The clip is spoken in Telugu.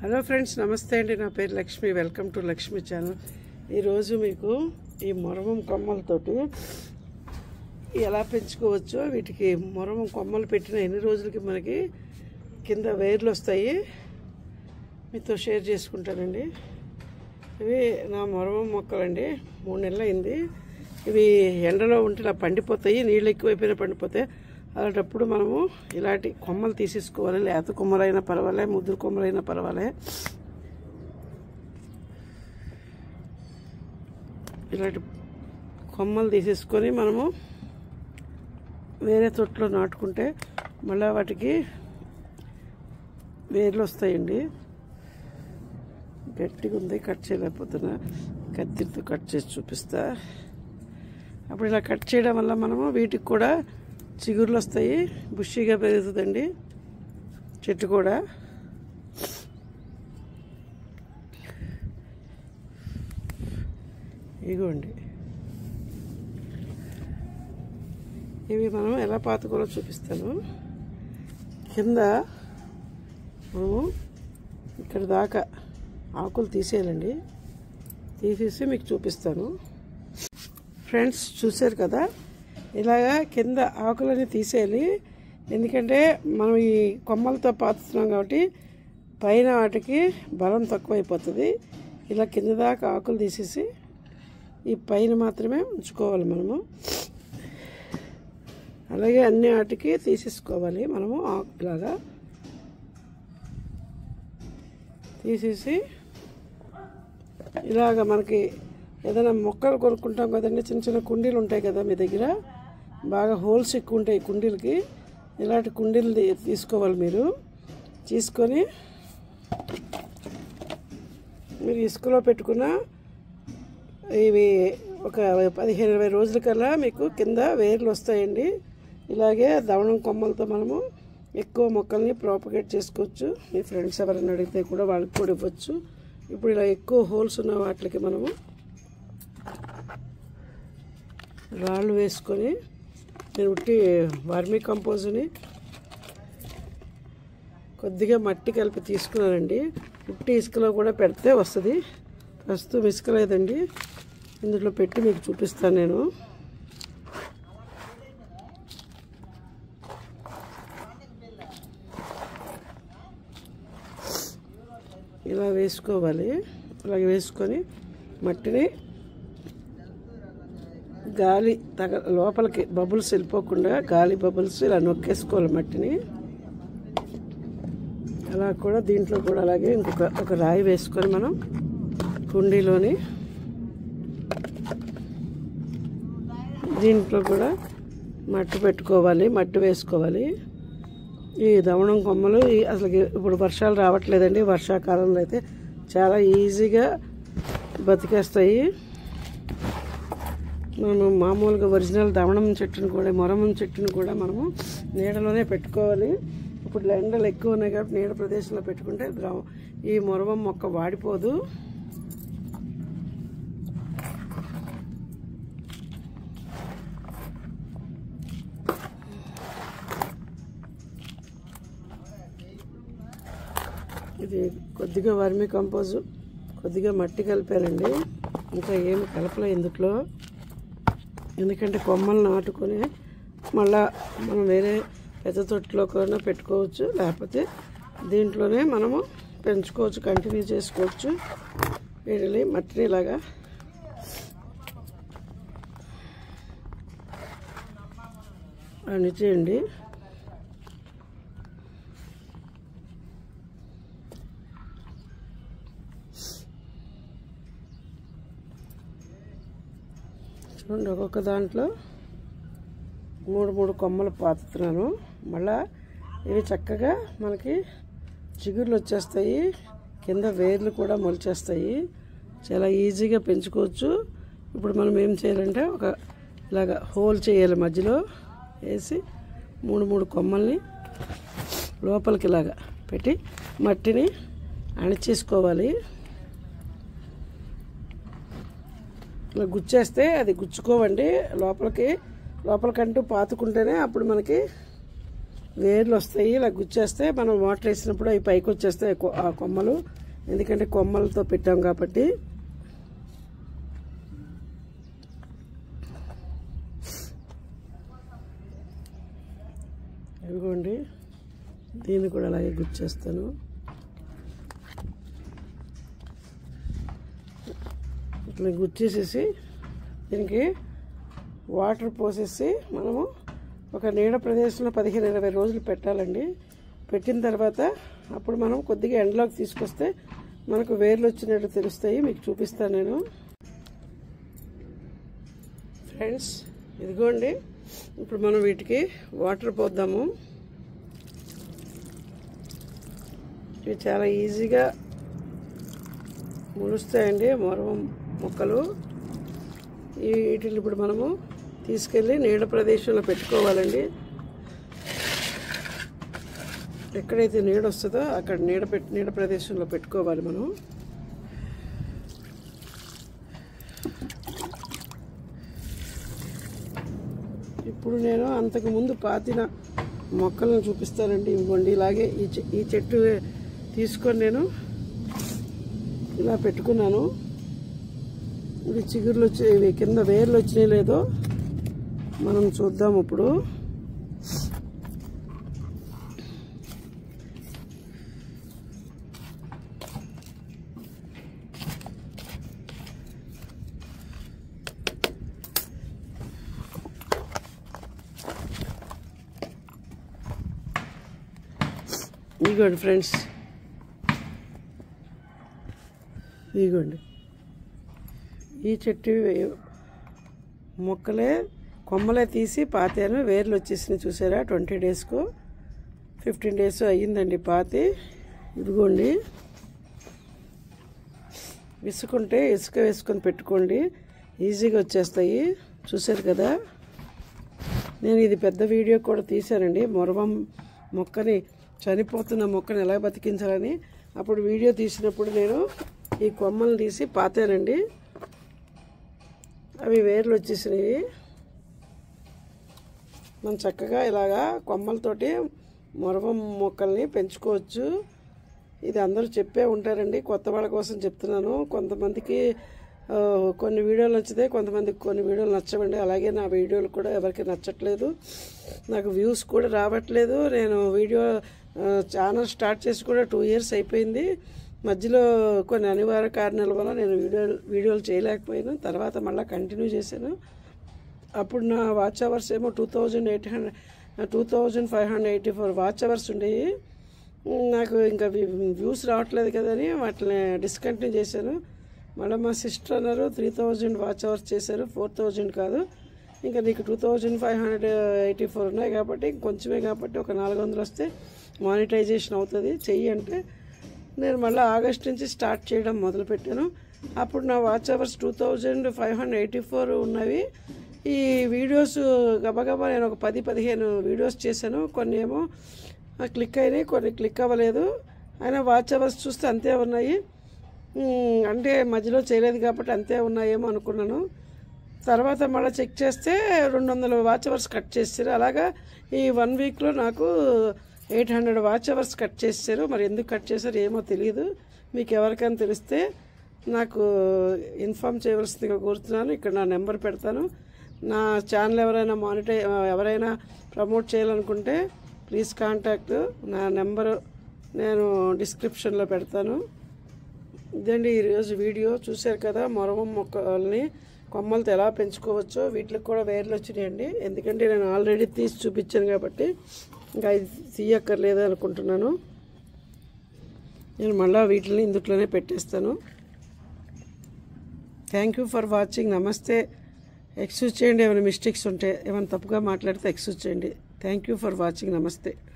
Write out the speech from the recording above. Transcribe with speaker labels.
Speaker 1: హలో ఫ్రెండ్స్ నమస్తే అండి నా పేరు Lakshmi welcome to Lakshmi channel ఈరోజు మీకు ఈ మొరమం కొమ్మలతోటి ఎలా పెంచుకోవచ్చో వీటికి మొరమం కొమ్మలు పెట్టిన ఎన్ని రోజులకి మనకి కింద వేర్లు వస్తాయి మీతో షేర్ చేసుకుంటానండి ఇవి నా మొరమం మొక్కలండి మూడు నెలలు అయింది ఇవి ఎండలో ఉంటే ఇలా పండిపోతాయి నీళ్ళు ఎక్కువైపోయినా పండిపోతాయి అలాంటప్పుడు మనము ఇలాంటి కొమ్మలు తీసేసుకోవాలి లేత కొమ్మలైనా పర్వాలే ముద్దురు కొమ్మలైనా పర్వాలే ఇలాంటి కొమ్మలు తీసేసుకొని మనము వేరే తొట్టులో నాటుకుంటే మళ్ళీ వాటికి వేర్లు వస్తాయండి గట్టిగా ఉంది కట్ చేయలేకపోతున్నా కత్తితో కట్ చేసి చూపిస్తా అప్పుడు ఇలా కట్ చేయడం వల్ల మనము వీటికి కూడా చిగుర్లు వస్తాయి బుషిగా పెరుగుతుందండి చెట్టు కూడా ఇగోండి ఇవి మనం ఎలా పాతుకోవాలో చూపిస్తాను కింద మనము ఇక్కడ దాకా ఆకులు తీసేయాలండి తీసేసి మీకు చూపిస్తాను ఫ్రెండ్స్ చూశారు కదా ఇలాగా కింద ఆకులని తీసేయాలి ఎందుకంటే మనం ఈ కొమ్మలతో పాతుతున్నాం కాబట్టి పైన వాటికి బలం తక్కువైపోతుంది ఇలా కింద దాకా ఆకులు తీసేసి ఈ పైన మాత్రమే ఉంచుకోవాలి మనము అలాగే అన్ని వాటికి తీసేసుకోవాలి మనము ఆకు ఇలాగా తీసేసి ఇలాగ మనకి ఏదైనా మొక్కలు కొనుక్కుంటాం కదండి చిన్న చిన్న కుండీలు ఉంటాయి కదా మీ దగ్గర బాగా హోల్స్ ఎక్కువ ఉంటాయి కుండీలకి ఇలాంటి కుండీలు తీ- తీసుకోవాలి మీరు తీసుకొని మీరు ఇసుకలో పెట్టుకున్న ఇవి ఒక పదిహేను ఇరవై రోజులకల్లా మీకు కింద వేర్లు వస్తాయండి ఇలాగే దవణం కొమ్మలతో మనము ఎక్కువ మొక్కల్ని ప్రాపగేట్ చేసుకోవచ్చు మీ ఫ్రెండ్స్ ఎవరైనా అడిగితే కూడా వాళ్ళకి కూడా ఇవ్వచ్చు ఇప్పుడు ఇలా ఎక్కువ హోల్స్ ఉన్న వాటికి మనము రాళ్ళు వేసుకొని నేను ఉట్టి వర్మీ కంపోజ్ని కొద్దిగా మట్టి కలిపి తీసుకున్నానండి ఉట్టి ఇసుకలో కూడా పెడితే వస్తుంది ప్రస్తుతం ఇసుక లేదండి ఇందులో పెట్టి మీకు చూపిస్తాను నేను ఇలా వేసుకోవాలి ఇలాగ వేసుకొని మట్టిని గాలి తగ లోపలికి బబుల్స్ వెళ్ళిపోకుండా గాలి బబుల్స్ ఇలా నొక్కేసుకోవాలి మట్టిని అలా కూడా దీంట్లో కూడా అలాగే ఇంకొక ఒక రాయి వేసుకొని మనం కుండీలోని దీంట్లో కూడా మట్టి పెట్టుకోవాలి మట్టి వేసుకోవాలి ఈ దవణం కొమ్మలు ఈ అసలు ఇప్పుడు వర్షాలు రావట్లేదండి వర్షాకాలంలో అయితే చాలా ఈజీగా బతికేస్తాయి మనం మామూలుగా ఒరిజినల్ దవణం చెట్టును కూడా మొరమం చెట్టును కూడా మనము నీడలోనే పెట్టుకోవాలి ఇప్పుడు ఎండలు ఎక్కువ ఉన్నాయి కాబట్టి నీడ ప్రదేశంలో పెట్టుకుంటే ద్రవ ఈ మొరమం మొక్క వాడిపోదు ఇది కొద్దిగా వర్మి కంపోజు కొద్దిగా మట్టి కలిపారండి ఇంకా ఏమి కలపలే ఇందులో ఎందుకంటే కొమ్మలు నాటుకొని మళ్ళా మనం వేరే పెద్ద తొట్టులో కూడా పెట్టుకోవచ్చు లేకపోతే దీంట్లోనే మనము పెంచుకోవచ్చు కంటిన్యూ చేసుకోవచ్చు వీటిని మట్టిని ఇలాగా అణిచేయండి చూడండి ఒక్కొక్క దాంట్లో మూడు మూడు కొమ్మలు పాతుతున్నాను మళ్ళా ఇవి చక్కగా మనకి చిగుర్లు వచ్చేస్తాయి కింద వేర్లు కూడా మొలిచేస్తాయి చాలా ఈజీగా పెంచుకోవచ్చు ఇప్పుడు మనం ఏం చేయాలంటే ఒక ఇలాగ హోల్ చేయాలి మధ్యలో వేసి మూడు మూడు కొమ్మల్ని లోపలికి ఇలాగా పెట్టి మట్టిని అణిచేసుకోవాలి ఇలా గుచ్చేస్తే అది గుచ్చుకోవండి లోపలికి లోపలికంటూ పాతుకుంటేనే అప్పుడు మనకి వేర్లు వస్తాయి ఇలా గుచ్చేస్తే మనం వాటర్ వేసినప్పుడు అవి పైకి వచ్చేస్తాయి కొ- ఆ కొమ్మలు ఎందుకంటే కొమ్మలతో పెట్టాం కాబట్టి ఇదిగోండి దీన్ని కూడా అలాగే గుచ్చేస్తాను ఇట్లా గుచ్చేసేసి దీనికి వాటర్ పోసేసి మనము ఒక నీడ ప్రదేశంలో పదిహేను ఇరవై రోజులు పెట్టాలండి పెట్టిన తర్వాత అప్పుడు మనం కొద్దిగా ఎండలోకి తీసుకొస్తే మనకు వేర్లు వచ్చినట్టు తెలుస్తాయి మీకు చూపిస్తాను నేను ఫ్రెండ్స్ ఇదిగోండి ఇప్పుడు మనం వీటికి వాటర్ పోద్దాము ఇవి చాలా ఈజీగా ములుస్తాయండి మొరవం మొక్కలు ఈ వీటిని ఇప్పుడు మనము తీసుకెళ్ళి నీడ ప్రదేశంలో పెట్టుకోవాలండి ఎక్కడైతే నీడ వస్తుందో అక్కడ నీడ పెట్టి నీడ ప్రదేశంలో పెట్టుకోవాలి మనం ఇప్పుడు నేను అంతకు ముందు పాతిన మొక్కలను చూపిస్తానండి ఇవ్వండి ఇలాగే ఈ చె- ఈ చెట్టు తీసుకొని నేను ఇలా పెట్టుకున్నాను ఇది చిగుర్లు వచ్చి ఇవి కింద వేర్లు వచ్చినాయి లేదో మనం చూద్దాం ఇప్పుడు ఇదిగోండి ఫ్రెండ్స్ ఇదిగోండి ఈ చెట్టు మొక్కలే కొమ్మలే తీసి పాతాను వేర్లు వచ్చేసినాయి చూసారా ట్వంటీ డేస్కు ఫిఫ్టీన్ డేస్ అయ్యిందండి పాతి ఇదిగోండి విసుకుంటే ఇసుక వేసుకొని పెట్టుకోండి ఈజీగా వచ్చేస్తాయి చూసారు కదా నేను ఇది పెద్ద వీడియో కూడా తీశానండి మొరవం మొక్కని చనిపోతున్న మొక్కని ఎలా బతికించాలని అప్పుడు వీడియో తీసినప్పుడు నేను ఈ కొమ్మలు తీసి పాతానండి అవి వేర్లు వచ్చేసినాయి మనం చక్కగా ఇలాగా కొమ్మలతోటి మొరవం మొక్కల్ని పెంచుకోవచ్చు ఇది అందరూ చెప్పే ఉంటారండి కొత్త వాళ్ళ కోసం చెప్తున్నాను కొంతమందికి ఆ, కొన్ని వీడియోలు నచ్చితే కొంతమందికి కొన్ని వీడియోలు నచ్చవండి అలాగే నా వీడియోలు కూడా ఎవరికి నచ్చట్లేదు నాకు వ్యూస్ కూడా రావట్లేదు నేను వీడియో ఆ, ఛానల్ స్టార్ట్ చేసి కూడా టూ ఇయర్స్ అయిపోయింది మధ్యలో కొన్ని అనివార్య కారణాల వల్ల నేను వీడియోలు వీడియోలు చేయలేకపోయాను తర్వాత మళ్ళీ కంటిన్యూ చేశాను అప్పుడు నా వాచ్ అవర్స్ ఏమో two thousand eight hundred two thousand five hundred eighty four watch hours ఉండేవి నాకు ఇంకా వ్యూస్ రావట్లేదు కదని వాటిని డిస్కంటిన్యూ చేశాను మళ్ళీ మా సిస్టర్ అన్నారు త్రీ థౌజండ్ వాచ్ అవర్స్ చేశారు ఫోర్ థౌజండ్ కాదు ఇంకా నీకు two thousand five hundred eighty four ఉన్నాయి కాబట్టి కొంచెమే కాబట్టి ఒక నాలుగు వందలు వస్తే మానిటైజేషన్ అవుతుంది చెయ్యి అంటే నేను మళ్ళీ ఆగస్ట్ నుంచి స్టార్ట్ చేయడం మొదలుపెట్టాను అప్పుడు నా watch hours two thousand five hundred eighty four ఉన్నవి ఈ వీడియోస్ గబగబా నేను ఒక పది పదిహేను వీడియోస్ చేశాను కొన్ని ఏమో క్లిక్ అయినాయి కొన్ని క్లిక్ అవ్వలేదు అయినా వాచ్ అవర్స్ చూస్తే అంతే ఉన్నాయి ఉమ్, అంటే మధ్యలో చేయలేదు కాబట్టి అంతే ఉన్నాయేమో అనుకున్నాను తర్వాత మళ్ళీ చెక్ చేస్తే రెండు వందల వాచ్ అవర్స్ కట్ చేస్తారు అలాగా ఈ వన్ వీక్లో నాకు eight hundred watch hours cut చేశారు మరి ఎందుకు కట్ చేశారు ఏమో తెలియదు మీకు ఎవరికైనా తెలిస్తే నాకు ఇన్ఫామ్ చేయవలసిందిగా కోరుతున్నాను ఇక్కడ నా నెంబర్ పెడతాను నా ఛానల్ ఎవరైనా మానిటై ఎవరైనా ప్రమోట్ చేయాలనుకుంటే ప్లీజ్ కాంటాక్ట్ నా నెంబరు నేను డిస్క్రిప్షన్లో పెడతాను ఇదండి ఈరోజు వీడియో చూశారు కదా మొరవం మొక్కల్ని కొమ్మలతో ఎలా పెంచుకోవచ్చో వీటికి కూడా వేర్లు వచ్చినాయండి ఎందుకంటే నేను ఆల్రెడీ తీసి చూపించాను కాబట్టి ఇంకా ఇది తీయక్కర్లేదు అనుకుంటున్నాను నేను మళ్ళీ వీటిని ఇందుట్లోనే పెట్టేస్తాను థ్యాంక్ యూ ఫర్ వాచింగ్ నమస్తే ఎక్స్క్యూజ్ చేయండి ఏమైనా మిస్టేక్స్ ఉంటే ఏమైనా తప్పుగా మాట్లాడితే ఎక్స్క్యూజ్ చేయండి థ్యాంక్ యూ ఫర్ వాచింగ్ నమస్తే